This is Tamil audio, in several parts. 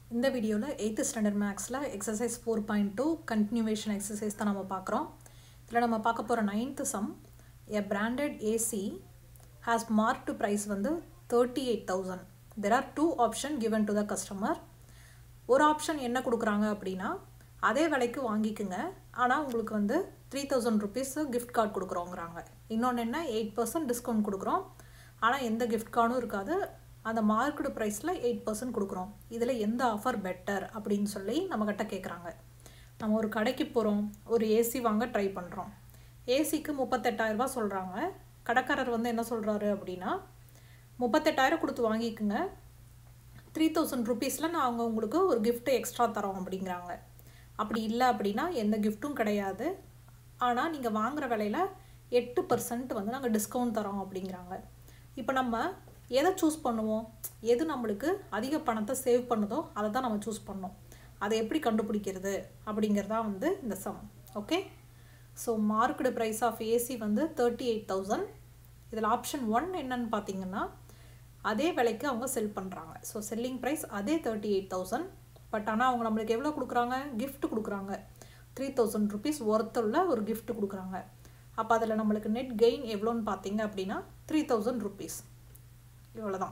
இந்த வீடியோவில் எயித்து ஸ்டாண்டர்ட் மேக்ஸில் exercise four point two continuation exercise தான் நம்ம பார்க்குறோம் இதில் நம்ம பார்க்க போகிற ninth sum a branded AC has marked price வந்து thirty eight thousand there are two option given to the customer ஒரு ஆப்ஷன் என்ன கொடுக்குறாங்க அப்படின்னா அதே விலைக்கு வாங்கிக்குங்க ஆனால் உங்களுக்கு வந்து three thousand rupees gift card கொடுக்குறோங்கிறாங்க இன்னொன்று என்ன எயிட் பர்சன்ட் டிஸ்கவுண்ட் கொடுக்குறோம் ஆனால் எந்த கிஃப்ட் கார்டும் இருக்காது அந்த மார்க்கெட் ப்ரைஸில் எயிட் பர்சன்ட் கொடுக்குறோம் இதில் எந்த ஆஃபர் பெட்டர் அப்படின்னு சொல்லி நம்மக்கிட்ட கேட்குறாங்க நம்ம ஒரு கடைக்கு போகிறோம் ஒரு ஏசி வாங்க ட்ரை பண்ணுறோம் ஏசிக்கு முப்பத்தெட்டாயிரரூபா சொல்கிறாங்க கடைக்காரர் வந்து என்ன சொல்கிறாரு அப்படின்னா முப்பத்தெட்டாயிரம் கொடுத்து வாங்கிக்குங்க த்ரீ தௌசண்ட் ருபீஸில் நாங்கள் உங்களுக்கு ஒரு gift எக்ஸ்ட்ரா தரோம் அப்படிங்கிறாங்க அப்படி இல்லை அப்படின்னா எந்த கிஃப்ட்டும் கிடையாது ஆனால் நீங்கள் வாங்குற விலையில் எட்டு பர்சன்ட் வந்து நாங்கள் டிஸ்கவுண்ட் தரோம் அப்படிங்கிறாங்க இப்போ நம்ம எதை சூஸ் பண்ணுவோம் எது நம்மளுக்கு அதிக பணத்தை சேவ் பண்ணுதோ அதை தான் நம்ம சூஸ் பண்ணோம் அதை எப்படி கண்டுபிடிக்கிறது அப்படிங்கிறதா வந்து இந்த sum okay so marked price of AC வந்து தேர்ட்டி எயிட் தௌசண்ட் இதில் ஆப்ஷன் ஒன் என்னன்னு பார்த்தீங்கன்னா அதே விலைக்கு அவங்க செல் பண்ணுறாங்க ஸோ செல்லிங் ப்ரைஸ் அதே தேர்ட்டி எயிட் தௌசண்ட் பட் ஆனால் அவங்க நம்மளுக்கு எவ்வளோ கொடுக்குறாங்க gift கொடுக்குறாங்க த்ரீ தௌசண்ட் ருபீஸ் ஒர்த்துள்ள ஒரு gift கொடுக்குறாங்க அப்போ அதில் நம்மளுக்கு நெட் கெயின் எவ்வளோன்னு பார்த்தீங்க அப்படின்னா த்ரீ தௌசண்ட் ருபீஸ் இவ்வளோதான்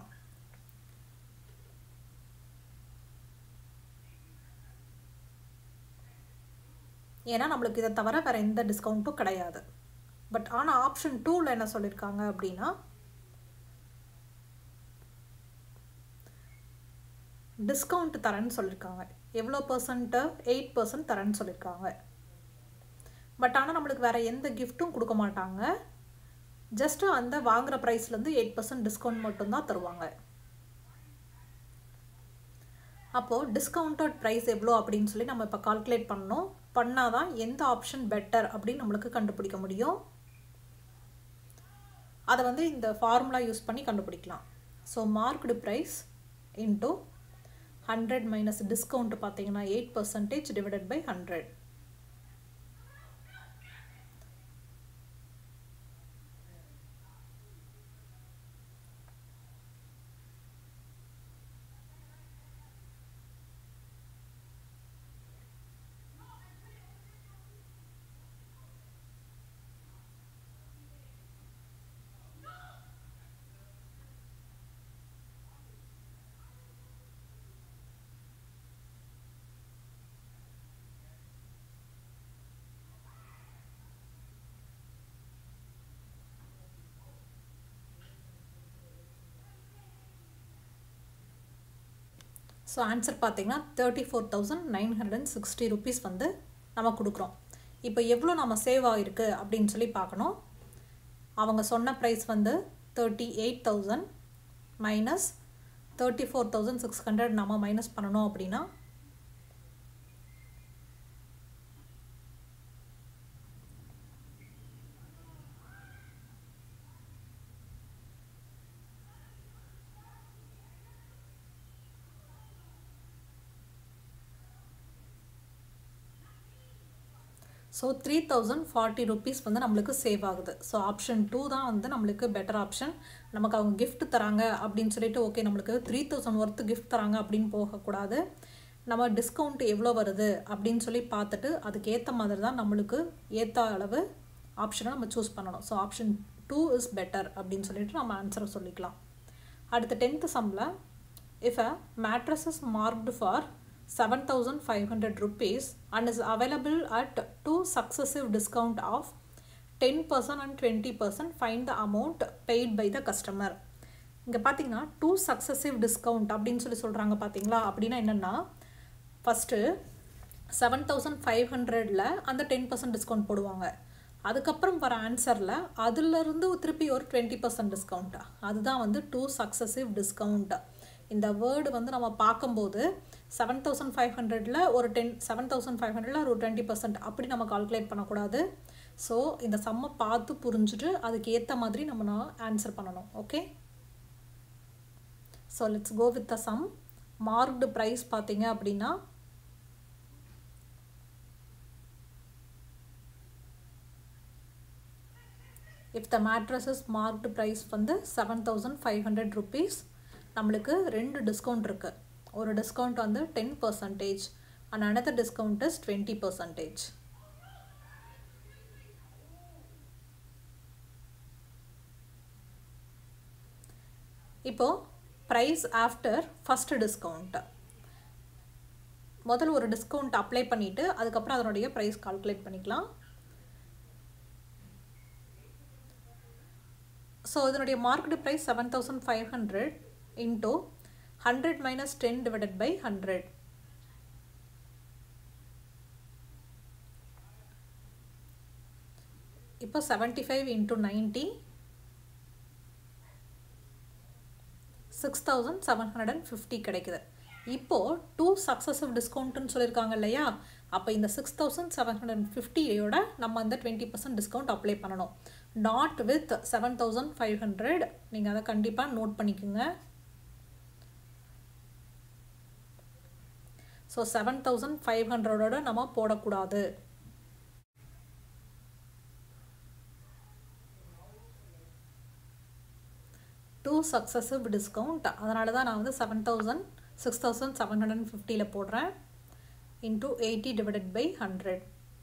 ஏன்னா நம்மளுக்கு இதை தவிர வேறு எந்த டிஸ்கவுண்ட்டும் கிடையாது பட் ஆனால் ஆப்ஷன் டூவில் என்ன சொல்லியிருக்காங்க அப்படின்னா டிஸ்கவுண்ட் தரேன்னு சொல்லியிருக்காங்க எவ்வளோ பர்சன்ட்டு எயிட் பர்சன்ட் தரேன்னு சொல்லியிருக்காங்க பட் ஆனால் நம்மளுக்கு வேறு எந்த கிஃப்ட்டும் கொடுக்க மாட்டாங்க ஜஸ்ட்டு அந்த வாங்குகிற ப்ரைஸ்லேருந்து எயிட் பர்சன்ட் டிஸ்கவுண்ட் மட்டும்தான் தருவாங்க அப்போது டிஸ்கவுண்டட் ப்ரைஸ் எவ்வளோ அப்படின்னு சொல்லி நம்ம இப்போ கால்குலேட் பண்ணோம் பண்ணால் தான் எந்த ஆப்ஷன் பெட்டர் அப்படின்னு நம்மளுக்கு கண்டுபிடிக்க முடியும் அதை வந்து இந்த ஃபார்முலா யூஸ் பண்ணி கண்டுபிடிக்கலாம் so marked price into hundred minus discount பார்த்தீங்கன்னா eight percentage divided by hundred so answer பார்த்தீங்கன்னா thirty four thousand nine hundred and sixty rupees வந்து நம்ம கொடுக்குறோம் இப்போ எவ்வளோ நம்ம சேவ் ஆகிருக்கு அப்படின்னு சொல்லி பார்க்கணும் அவங்க சொன்ன ப்ரைஸ் வந்து thirty eight thousand minus thirty four thousand six hundred நம்ம மைனஸ் பண்ணணும் அப்படின்னா so three thousand forty rupees வந்து நம்மளுக்கு சேவ் ஆகுது ஸோ ஆப்ஷன் டூ தான் வந்து நம்மளுக்கு பெட்டர் ஆப்ஷன் நமக்கு அவங்க gift தராங்க அப்படின்னு சொல்லிட்டு ஓகே நம்மளுக்கு த்ரீ தௌசண்ட் ஒர்த்து கிஃப்ட் தராங்க அப்படின்னு போகக்கூடாது நம்ம டிஸ்கவுண்ட் எவ்வளோ வருது அப்படின்னு சொல்லி பார்த்துட்டு அதுக்கு ஏற்ற மாதிரி தான் நம்மளுக்கு ஏற்ற அளவு ஆப்ஷனை நம்ம சூஸ் பண்ணணும் so option two is better அப்படின்னு சொல்லிட்டு நம்ம ஆன்சரை சொல்லிக்கலாம் அடுத்த டென்த்து சம்மில் if a mattress is marked for 7500 rupees and is available at two successive discount of 10% and 20% find the amount paid by the customer இங்கே பார்த்தீங்கன்னா டூ சக்ஸசிவ் டிஸ்கவுண்ட் அப்படின்னு சொல்லி சொல்கிறாங்க பார்த்தீங்களா அப்படின்னா என்னென்னா ஃபஸ்ட்டு செவன் தௌசண்ட் ஃபைவ் ஹண்ட்ரடில் அந்த டென் பர்சன்ட் டிஸ்கவுண்ட் போடுவாங்க அதுக்கப்புறம் வர ஆன்சரில் அதுலேருந்து திருப்பி ஒரு டுவெண்ட்டி பர்சன்ட் டிஸ்கவுண்ட்டா அதுதான் வந்து டூ சக்ஸசிவ் டிஸ்கவுண்ட் இந்த வேர்டு வந்து நம்ம பார்க்கும்போது செவன் தௌசண்ட் ஃபைவ் ஹண்ட்ரடில் ஒரு டென் செவன் தௌசண்ட் ஃபைவ் ஹண்ட்ரடில் ஒரு டுவெண்ட்டி பர்சன்ட் அப்படி நம்ம கால்குலேட் பண்ணக்கூடாது ஸோ இந்த சம்மை பார்த்து புரிஞ்சுட்டு அதுக்கு ஏற்ற மாதிரி நம்ம நான் ஆன்சர் பண்ணணும் okay so let's go with the sum marked price பார்த்தீங்க அப்படின்னா if the mattresses marked price வந்து seven thousand five hundred rupees நம்மளுக்கு ரெண்டு டிஸ்கவுண்ட் இருக்குது ஒரு டிஸ்கவுண்ட் வந்து ten percentage and another discount is twenty percentage இப்போ ப்ரைஸ் ஆஃப்டர் ஃபஸ்ட் டிஸ்கவுண்ட் முதல்ல ஒரு டிஸ்கவுண்ட் அப்ளை பண்ணிவிட்டு அதுக்கப்புறம் அதனுடைய ப்ரைஸ் கால்குலேட் பண்ணிக்கலாம் ஸோ இதனுடைய market price seven thousand five hundred into hundred minus ten divided by hundred இப்போ seventy five into ninety six thousand seven hundred and fifty கிடைக்குது இப்போது டூ சக்ஸஸிவ் டிஸ்கவுண்ட்டுன்னு சொல்லியிருக்காங்க இல்லையா அப்போ இந்த six thousand seven hundred and ஃபிஃப்டியோட நம்ம அந்த டுவெண்ட்டி பர்சன்ட் டிஸ்கவுண்ட் அப்ளை பண்ணணும் not with seven thousand five hundred நீங்கள் அதை கண்டிப்பாக நோட் பண்ணிக்கோங்க ஸோ செவன் தௌசண்ட் ஃபைவ் ஹண்ட்ரடோட நம்ம போடக்கூடாது டூ சக்ஸஸிவ் டிஸ்கவுண்ட் அதனால தான் நான் வந்து seven thousand six thousand seven hundred and ஃபிஃப்டியில் போடுறேன் into eighty divided by hundred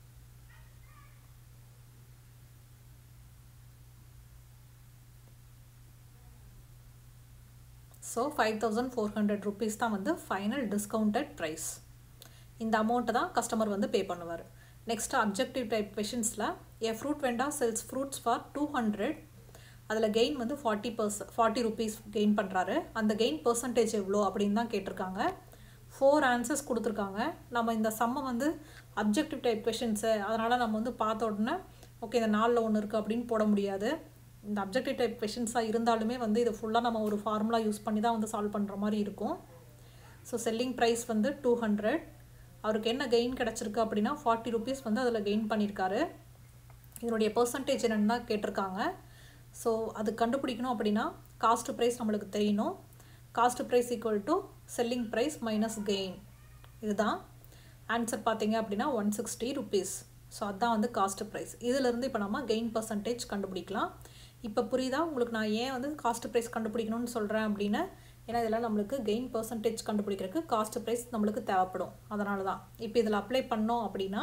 so five thousand four hundred rupees தான் வந்து ஃபைனல் டிஸ்கவுண்டட் ப்ரைஸ் இந்த அமௌண்ட்டை தான் கஸ்டமர் வந்து பே பண்ணுவார் நெக்ஸ்ட் அப்ஜெக்டிவ் டைப் கொஷின்ஸில் a fruit vendor sells fruits for two hundred அதில் கெயின் வந்து forty percent forty rupees gain பண்ணுறாரு அந்த கெயின் பர்சன்டேஜ் எவ்வளோ அப்படின்னு தான் கேட்டிருக்காங்க ஃபோர் ஆன்சர்ஸ் கொடுத்துருக்காங்க நம்ம இந்த சம்மை வந்து அப்ஜெக்டிவ் டைப் கொஷின்ஸு அதனால் நம்ம வந்து பார்த்த உடனே ஓகே இந்த நாலில் ஒன்று இருக்குது அப்படின்னு போட முடியாது இந்த அப்ஜெக்டிவ் டைப் கொஷின்ஸாக இருந்தாலுமே வந்து இது ஃபுல்லாக நம்ம ஒரு ஃபார்முலா யூஸ் பண்ணி தான் வந்து சால்வ் பண்ணுற மாதிரி இருக்கும் ஸோ செல்லிங் ப்ரைஸ் வந்து டூ ஹண்ட்ரட் அவருக்கு என்ன கெயின் கிடச்சிருக்கு அப்படின்னா ஃபார்ட்டி ருபீஸ் வந்து அதில் கெயின் பண்ணியிருக்காரு இதனுடைய பர்சன்டேஜ் என்னென்னு தான் கேட்டிருக்காங்க ஸோ அது கண்டுபிடிக்கணும் அப்படின்னா காஸ்ட் ப்ரைஸ் நம்மளுக்கு தெரியணும் cost price equal to selling price minus gain இதுதான் ஆன்சர் பார்த்தீங்க அப்படின்னா ஒன் சிக்ஸ்டி ருபீஸ் ஸோ அதுதான் வந்து காஸ்ட் ப்ரைஸ் இதிலேருந்து இப்போ நம்ம கெயின் பர்சன்டேஜ் கண்டுபிடிக்கலாம் இப்போ புரியுதா உங்களுக்கு நான் ஏன் வந்து காஸ்ட் ப்ரைஸ் கண்டுபிடிக்கணும்னு சொல்கிறேன் அப்படின்னு ஏன்னா இதெல்லாம் நம்மளுக்கு கெயின் பர்சன்டேஜ் கண்டுபிடிக்கிறதுக்கு காஸ்ட் ப்ரைஸ் நம்மளுக்கு தேவைப்படும் அதனால தான் இப்போ இதில் அப்ளை பண்ணோம் அப்படின்னா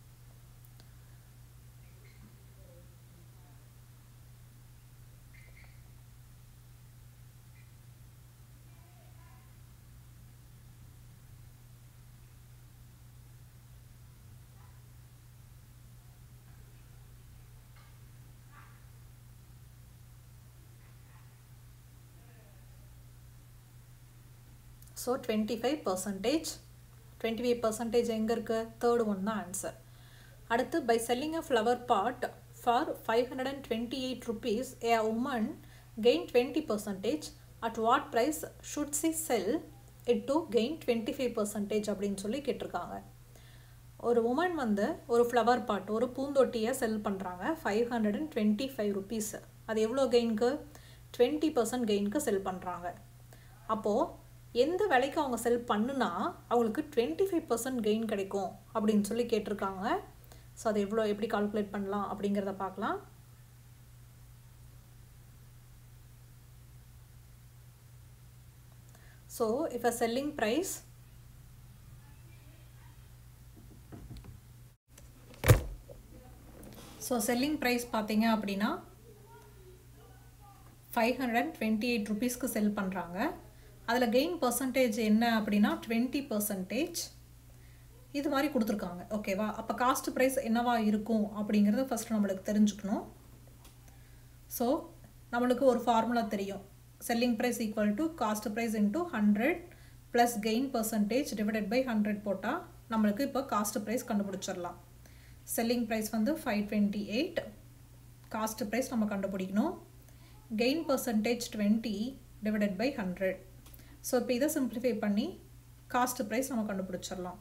so twenty five percentage twenty five percentage எங்கே இருக்குது தேர்டு ஒன் தான் ஆன்சர் அடுத்து by selling a flower pot for five hundred and twenty eight rupees a woman gain twenty percentage at what price should she sell it to gain twenty five percentage அப்படின்னு சொல்லி கேட்டிருக்காங்க ஒரு உமன் வந்து ஒரு ஃப்ளவர் பாட் ஒரு பூந்தொட்டியை செல் பண்ணுறாங்க five hundred and twenty five rupees அது எவ்வளோ கெயினுக்கு டுவெண்ட்டி பர்சன்ட் கெயினுக்கு செல் பண்ணுறாங்க அப்போது எந்த விலைக்கு அவங்க செல் பண்ணுனா அவங்களுக்கு டுவெண்ட்டி ஃபைவ் பர்சன்ட் கெயின் கிடைக்கும் அப்படின்னு சொல்லி கேட்டிருக்காங்க ஸோ அது எவ்வளோ எப்படி கால்குலேட் பண்ணலாம் அப்படிங்கிறத பார்க்கலாம் ஸோ இப்போ selling price so selling price பார்த்தீங்க அப்படின்னா five hundred and twenty eight ருபீஸ்க்கு செல் பண்ணுறாங்க அதில் கெயின் பர்சன்டேஜ் என்ன அப்படின்னா டுவெண்ட்டி பர்சன்டேஜ் இது மாதிரி கொடுத்துருக்காங்க ஓகேவா அப்போ காஸ்ட் ப்ரைஸ் என்னவா இருக்கும் அப்படிங்கிறத ஃபஸ்ட்டு நம்மளுக்கு தெரிஞ்சுக்கணும் ஸோ நம்மளுக்கு ஒரு ஃபார்முலா தெரியும் selling price equal to cost price into hundred plus gain percentage divided by hundred போட்டால் நம்மளுக்கு இப்போ காஸ்ட் ப்ரைஸ் கண்டுபிடிச்சிடலாம் செல்லிங் ப்ரைஸ் வந்து five twenty eight cost price நம்ம கண்டுபிடிக்கணும் gain percentage twenty divided by hundred so இப்போ இதை சிம்பிளிஃபை பண்ணி காஸ்ட் ப்ரைஸ் நம்ம கண்டுபிடிச்சிடலாம்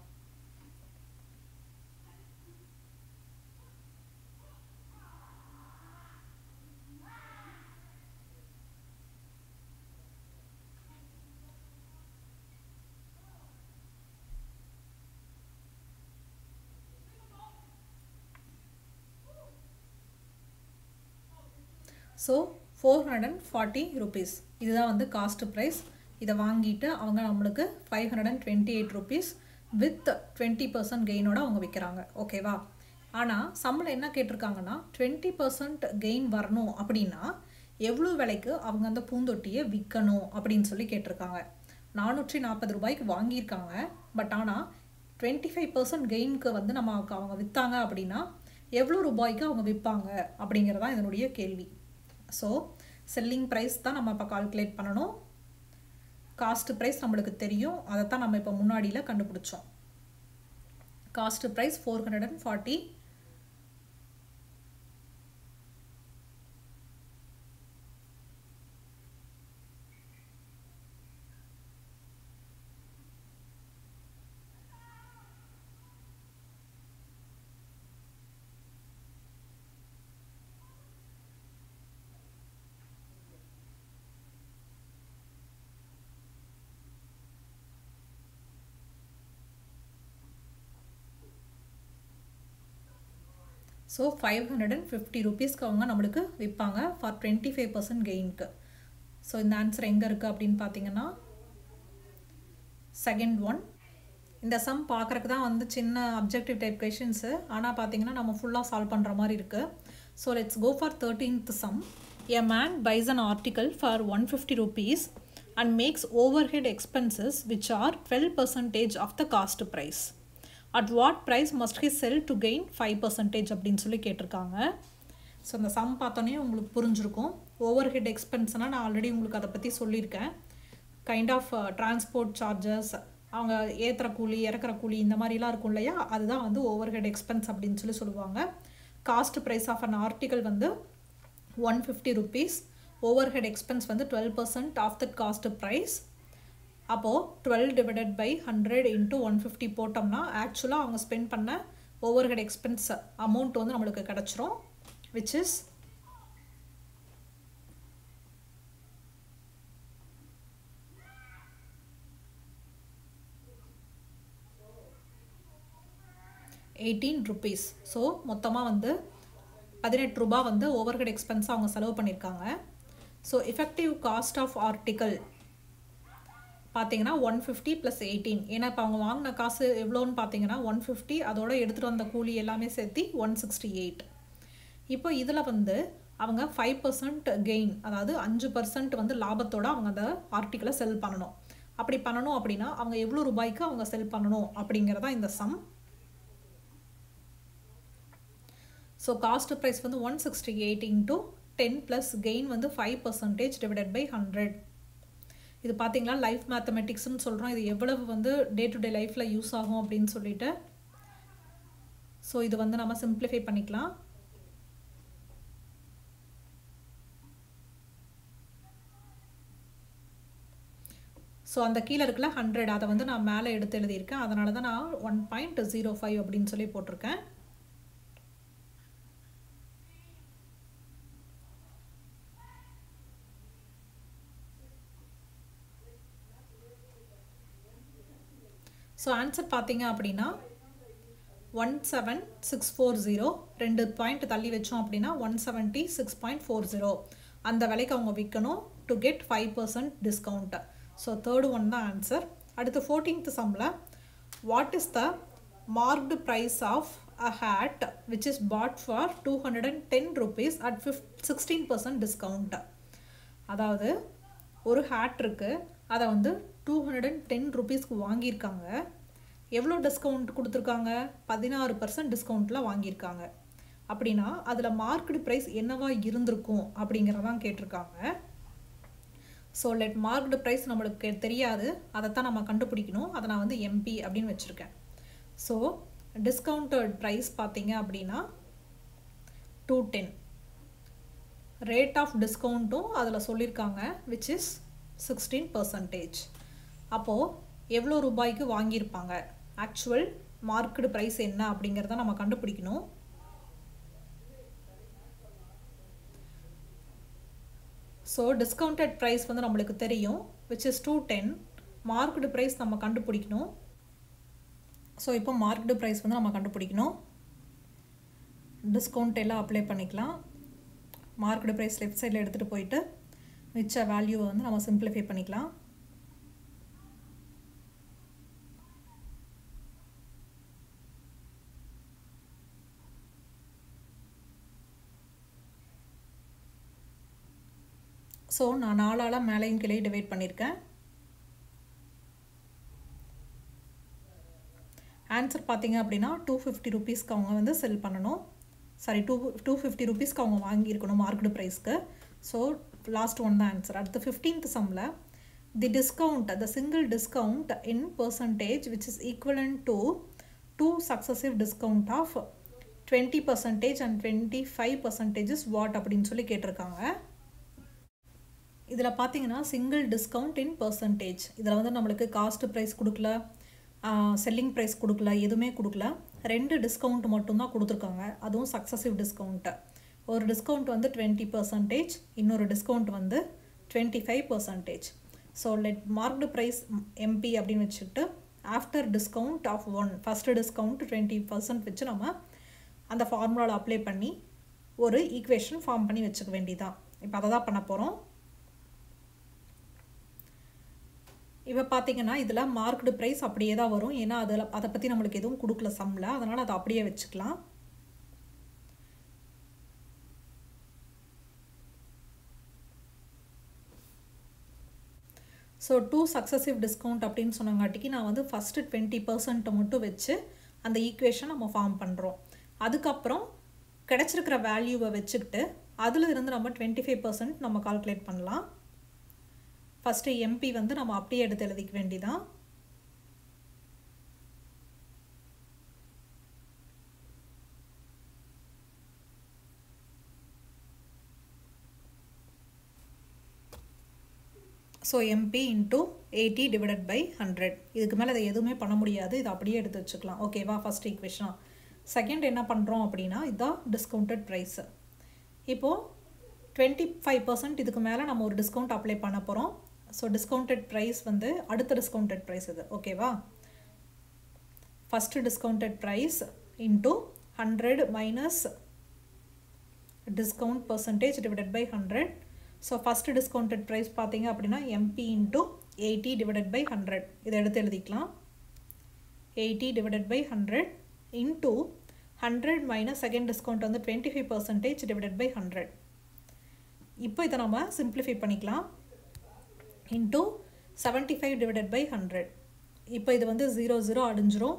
so four hundred and forty rupees இதுதான் வந்து காஸ்ட் ப்ரைஸ் இதை வாங்கிட்டு அவங்க நம்மளுக்கு five hundred and twenty eight rupees with twenty percent கெயினோட அவங்க விற்கிறாங்க ஓகேவா ஆனால் சம்பளம் என்ன கேட்டிருக்காங்கன்னா டுவெண்ட்டி பர்சன்ட் கெயின் வரணும் அப்படின்னா எவ்வளோ விலைக்கு அவங்க அந்த பூந்தொட்டியை விற்கணும் அப்படின்னு சொல்லி கேட்டிருக்காங்க நானூற்றி நாற்பது ரூபாய்க்கு வாங்கியிருக்காங்க பட் ஆனால் டுவெண்ட்டி ஃபைவ் பர்சன்ட் கெயினுக்கு வந்து நம்ம அவங்க விற்றாங்க அப்படின்னா எவ்வளோ ரூபாய்க்கு அவங்க விற்பாங்க அப்படிங்கிறது தான் இதனுடைய கேள்வி ஸோ செல்லிங் ப்ரைஸ் தான் நம்ம இப்போ கால்குலேட் பண்ணணும் காஸ்ட் ப்ரைஸ் நம்மளுக்கு தெரியும் அதை தான் நம்ம இப்போ முன்னாடியில் கண்டுபிடிச்சோம் cost price four hundred and forty so five hundred and fifty ருபீஸ்க்கு அவங்க நம்மளுக்கு விற்பாங்க ஃபார் டுவெண்ட்டி ஃபைவ் பர்சன்ட் கெயினுக்கு ஸோ இந்த ஆன்சர் எங்கே இருக்குது அப்படின்னு பார்த்தீங்கன்னா செகண்ட் ஒன் இந்த சம் பார்க்குறக்கு தான் வந்து சின்ன அப்ஜெக்டிவ் டைப் கொஷின்ஸு ஆனால் பார்த்தீங்கன்னா நம்ம ஃபுல்லாக சால்வ் பண்ணுற மாதிரி இருக்குது so let's go for thirteenth sum a man buys an article for one fifty rupees and makes overhead expenses which are twelve percentage of the cost price at what price must he sell to gain five percentage அப்படின்னு சொல்லி கேட்டிருக்காங்க ஸோ அந்த சம் பார்த்தோன்னே உங்களுக்கு புரிஞ்சிருக்கும் ஓவர் ஹெட் எக்ஸ்பென்ஸ்னால் நான் ஆல்ரெடி உங்களுக்கு அதை பற்றி சொல்லியிருக்கேன் கைண்ட் ஆஃப் டிரான்ஸ்போர்ட் சார்ஜஸ் அவங்க ஏற்றுற கூலி இறக்குற கூலி இந்த மாதிரிலாம் இருக்கும் இல்லையா அதுதான் வந்து ஓவர் ஹெட் எக்ஸ்பென்ஸ் அப்படின்னு சொல்லி சொல்லுவாங்க cost price of an article வந்து one fifty rupees over head expense வந்து twelve percent of that cost price அப்போது twelve divided by hundred into one fifty போட்டோம்னா ஆக்சுவலாக அவங்க ஸ்பெண்ட் பண்ண ஓவர் ஹெட் எக்ஸ்பென்ஸ் அமௌண்ட் வந்து நம்மளுக்கு கிடச்சிரும் which is eighteen rupees so மொத்தமாக வந்து பதினெட்டு ரூபா வந்து ஓவர் ஹெட் எக்ஸ்பென்ஸ் அவங்க செலவு பண்ணியிருக்காங்க so effective cost of article பார்த்தீங்கன்னா ஒன் ஃபிஃப்டி ப்ளஸ் எயிட்டீன் ஏன்னா இப்போ அவங்க வாங்கின காசு எவ்வளோன்னு பார்த்தீங்கன்னா ஒன் ஃபிஃப்டி அதோட எடுத்துகிட்டு வந்த கூலி எல்லாமே சேர்த்து ஒன் சிக்ஸ்டி எயிட் இப்போ இதில் வந்து அவங்க ஃபைவ் பர்சன்ட் கெயின் அதாவது அஞ்சு பர்சன்ட் வந்து லாபத்தோட அவங்க அந்த ஆர்டிக்கலை செல் பண்ணணும் அப்படி பண்ணணும் அப்படின்னா அவங்க எவ்வளோ ரூபாய்க்கு அவங்க செல் பண்ணணும் அப்படிங்கிறதா இந்த சம் ஸோ காஸ்ட் ப்ரைஸ் வந்து one sixty eight into ten plus gain வந்து five percentage divided by hundred இது பார்த்தீங்களா லைஃப் மேத்தமெட்டிக்ஸ்னு சொல்கிறோம் இது எவ்வளவு வந்து டே டு டே லைஃப்பில் யூஸ் ஆகும் அப்படின்னு சொல்லிட்டு ஸோ இது வந்து நம்ம சிம்பிளிஃபை பண்ணிக்கலாம் ஸோ அந்த கீழே இருக்கல ஹண்ட்ரட் அதை வந்து நான் மேலே எடுத்து எழுதியிருக்கேன் அதனால தான் நான் ஒன் பாயிண்ட் ஜீரோ ஃபைவ் அப்படின்னு சொல்லி போட்டிருக்கேன் ஸோ ஆன்சர் பார்த்தீங்க அப்படின்னா one seven six four zero ரெண்டு பாயிண்ட் தள்ளி வச்சோம் அப்படின்னா one seventy six point four zero அந்த விலைக்கு அவங்க விற்கணும் to get five percent discount so third one தான் ஆன்சர் அடுத்து ஃபோர்டீன்த் சம்மில் what is the marked price of a hat which is bought for two hundred and ten rupees at fif sixteen percent discount அதாவது ஒரு ஹேட் இருக்குது அதை வந்து டூ ஹண்ட்ரட் அண்ட் டென் ருபீஸ்க்கு வாங்கியிருக்காங்க எவ்வளோ டிஸ்கவுண்ட் கொடுத்துருக்காங்க பதினாறு பர்சன்ட் டிஸ்கவுண்ட்டில் வாங்கியிருக்காங்க அப்படின்னா அதில் மார்க்கெட் ப்ரைஸ் என்னவா இருந்திருக்கும் அப்படிங்கிறதான் கேட்டிருக்காங்க ஸோ லெட் மார்க்டு ப்ரைஸ் நம்மளுக்கு தெரியாது அதைத்தான் நம்ம கண்டுபிடிக்கணும் அதை நான் வந்து எம்பி அப்படின்னு வச்சுருக்கேன் ஸோ டிஸ்கவுண்டட் ப்ரைஸ் பார்த்தீங்க அப்படின்னா டூ டென் ரேட் ஆஃப் டிஸ்கவுண்ட்டும் அதில் சொல்லியிருக்காங்க விச் இஸ் சிக்ஸ்டீன் பர்சன்டேஜ் அப்போது எவ்வளோ ரூபாய்க்கு வாங்கியிருப்பாங்க ஆக்சுவல் மார்க்கெட் ப்ரைஸ் என்ன அப்படிங்கிறத நம்ம கண்டுபிடிக்கணும் ஸோ டிஸ்கவுண்டட் ப்ரைஸ் வந்து நம்மளுக்கு தெரியும் which is two ten market price நம்ம கண்டுபிடிக்கணும் ஸோ இப்போ மார்க்கெட் ப்ரைஸ் வந்து நம்ம கண்டுபிடிக்கணும் டிஸ்கவுண்ட் எல்லாம் அப்ளை பண்ணிக்கலாம் மார்க்கெட் ப்ரைஸ் லெஃப்ட் சைடில் எடுத்துகிட்டு போயிட்டு மிச்ச வேல்யூவை வந்து நம்ம சிம்பிளிஃபை பண்ணிக்கலாம் ஸோ நான் நாலால் மேலேயும் கீழே டிவைட் பண்ணியிருக்கேன் ஆன்சர் பார்த்தீங்க அப்படின்னா டூ ஃபிஃப்டி ருபீஸ்க்கு அவங்க வந்து செல் பண்ணணும் சாரி டூ டூ ஃபிஃப்டி ருபீஸ்க்கு அவங்க வாங்கியிருக்கணும் மார்க்கெட் ப்ரைஸ்க்கு ஸோ லாஸ்ட் ஒன் தான் ஆன்சர் அடுத்து ஃபிஃப்டீன்த் சம்மில் the discount the single discount in percentage which is equivalent to two successive discount of twenty percentage and twenty five percentages what அப்படின்னு சொல்லி கேட்டிருக்காங்க இதில் பார்த்தீங்கன்னா சிங்கிள் டிஸ்கவுண்ட் இன் பர்சன்டேஜ் இதில் வந்து நம்மளுக்கு காஸ்ட் ப்ரைஸ் கொடுக்கல செல்லிங் ப்ரைஸ் கொடுக்கல எதுவுமே கொடுக்கல ரெண்டு டிஸ்கவுண்ட் மட்டும்தான் கொடுத்துருக்காங்க அதுவும் சக்ஸசிவ் டிஸ்கவுண்ட்டு ஒரு டிஸ்கவுண்ட் வந்து டுவெண்ட்டி பர்சன்டேஜ் இன்னொரு டிஸ்கவுண்ட் வந்து twenty five percentage so let marked price MP அப்படின்னு வச்சுக்கிட்டு after discount of one first discount twenty percent வச்சு நம்ம அந்த ஃபார்முலாவில் அப்ளை பண்ணி ஒரு ஈக்குவேஷன் ஃபார்ம் பண்ணி வச்சுக்க வேண்டியதான் இப்போ அதை தான் பண்ண போகிறோம் இப்போ பார்த்தீங்கன்னா இதில் மார்க்டு ப்ரைஸ் அப்படியே தான் வரும் ஏன்னா அதில் அதை பற்றி நம்மளுக்கு எதுவும் கொடுக்கல சம்மில் அதனால் அதை அப்படியே வச்சுக்கலாம் ஸோ டூ சக்ஸசிவ் டிஸ்கவுண்ட் அப்படின்னு சொன்னங்காட்டிக்கு நான் வந்து ஃபஸ்ட்டு டுவெண்ட்டி பர்சன்ட்டை மட்டும் வச்சு அந்த ஈக்குவேஷன் நம்ம ஃபார்ம் பண்ணுறோம் அதுக்கப்புறம் கிடச்சிருக்கிற வேல்யூவை வச்சுக்கிட்டு அதில் இருந்து நம்ம டுவெண்ட்டி ஃபைவ் பர்சன்ட் நம்ம கால்குலேட் பண்ணலாம் ஃபஸ்ட்டு எம்பி வந்து நம்ம அப்படியே எடுத்து எழுதிக்க வேண்டிதான் so MP into eighty divided by hundred இதுக்கு மேலே அதை எதுவுமே பண்ண முடியாது இதை அப்படியே எடுத்து வச்சுக்கலாம் ஓகேவா ஃபஸ்ட் ஈக்குவேஷனாக செகண்ட் என்ன பண்ணுறோம் அப்படின்னா இதுதான் டிஸ்கவுண்டட் ப்ரைஸு இப்போது டுவெண்ட்டி ஃபைவ் பர்சன்ட் இதுக்கு மேலே நம்ம ஒரு டிஸ்கவுண்ட் அப்ளை பண்ண போகிறோம் ஸோ டிஸ்கவுண்டட் ப்ரைஸ் வந்து அடுத்த டிஸ்கவுண்டட் ப்ரைஸ் இது ஓகேவா first discounted price into hundred minus discount percentage divided by hundred so first discounted price பார்த்தீங்க அப்படின்னா MP into eighty divided by hundred இதை எடுத்து எழுதிக்கலாம் eighty divided by hundred into hundred minus second discount வந்து twenty five percentage divided by hundred இப்போ இதை நம்ம சிம்பிளிஃபை பண்ணிக்கலாம் into seventy five divided by hundred இப்போ இது வந்து ஜீரோ ஜீரோ அடிஞ்சிரும்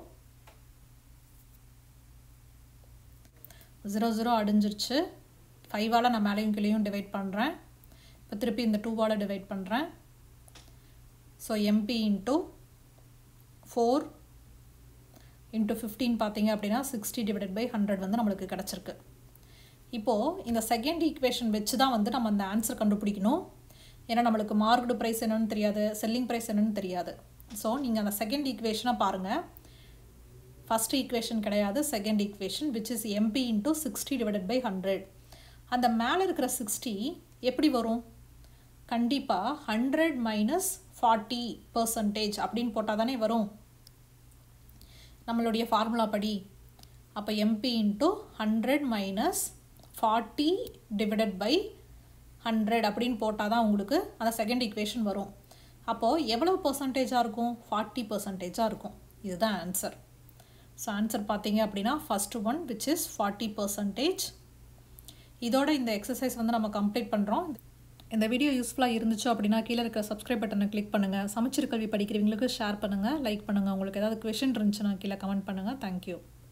ஜீரோ ஜீரோ அடிஞ்சிருச்சு ஃபைவால் நான் மேலேயும் கீழேயும் டிவைட் பண்ணுறேன் இப்போ திருப்பி இந்த டூவால் டிவைட் பண்ணுறேன் so MP into four into fifteen பார்த்தீங்க அப்படின்னா சிக்ஸ்டி டிவைடட் பை ஹண்ட்ரட் வந்து நம்மளுக்கு கிடச்சிருக்கு இப்போது இந்த செகண்ட் ஈக்குவேஷன் வச்சு தான் வந்து நம்ம அந்த ஆன்சர் கண்டுபிடிக்கணும் ஏன்னா நம்மளுக்கு மார்க்டு ப்ரைஸ் என்னன்னு தெரியாது செல்லிங் ப்ரைஸ் என்னன்னு தெரியாது ஸோ நீங்கள் அந்த செகண்ட் ஈக்குவேஷனை பாருங்கள் ஃபஸ்ட் ஈக்குவேஷன் கிடையாது second equation which is MP into sixty divided by hundred அந்த மேலே இருக்கிற சிக்ஸ்டி எப்படி வரும் கண்டிப்பாக ஹண்ட்ரட் மைனஸ் ஃபார்ட்டி பர்சன்டேஜ் அப்படின்னு போட்டால் தானே வரும் நம்மளுடைய ஃபார்முலா படி அப்போ MP into hundred minus forty divided by hundred அப்படின்னு போட்டால் தான் உங்களுக்கு அந்த செகண்ட் ஈக்குவேஷன் வரும் அப்போது எவ்வளோ பர்சன்டேஜாக இருக்கும் ஃபார்ட்டி பர்சன்டேஜாக இருக்கும் இதுதான் ஆன்சர் ஸோ ஆன்சர் பார்த்தீங்க அப்படின்னா first one which is forty percentage இதோட இந்த எக்ஸசைஸ் வந்து நம்ம கம்ப்ளீட் பண்ணுறோம் இந்த வீடியோ யூஸ்ஃபுல்லாக இருந்துச்சு அப்படின்னா கீழே இருக்கிற சப்ஸ்கிரைப் பட்டனை கிளிக் பண்ணுங்கள் சமைச்சர் கல்வி படிக்கிறவங்களுக்கு ஷேர் பண்ணுங்கள் லைக் பண்ணுங்கள் உங்களுக்கு ஏதாவது கொஷின் இருந்துச்சுன்னா கீழே கமெண்ட் பண்ணுங்கள் தேங்க்யூ